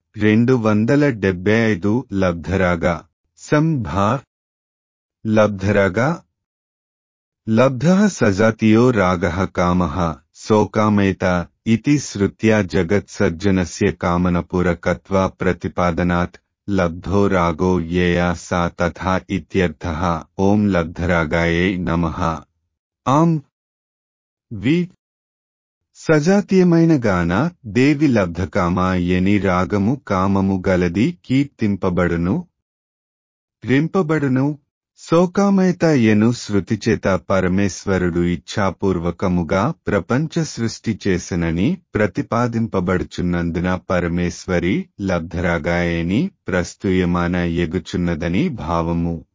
రెండు వందల డెబ్బై ఐదు లబ్ధరాగా సంభా లబ్ధరాగా లబ్ధ సజాతియో రాగ కామ శోకామేత ఇతి శ్రుత్యా జగత్సర్జనస్య కామనపూరకత్వ ప్రతిపాదనాత్ లబ్ధో రాగో ఏయా సా తథా ఇత్యర్థః ఓం లబ్ధరాగాయే నమః ఆం వి సజాతీయమైన గాన దేవి లబ్ధకామ ఎని రాగము కామము గలది కీర్తింపబడును రింపబడును శోకామయత ఎను శృతిచేత పరమేశ్వరుడు ఇచ్ఛాపూర్వకముగా ప్రపంచ సృష్టి చేసనని ప్రతిపాదింపబడుచున్నందున పరమేశ్వరి లబ్ధరాగాయని ప్రస్తుయమాన ఎగుచున్నదని భావము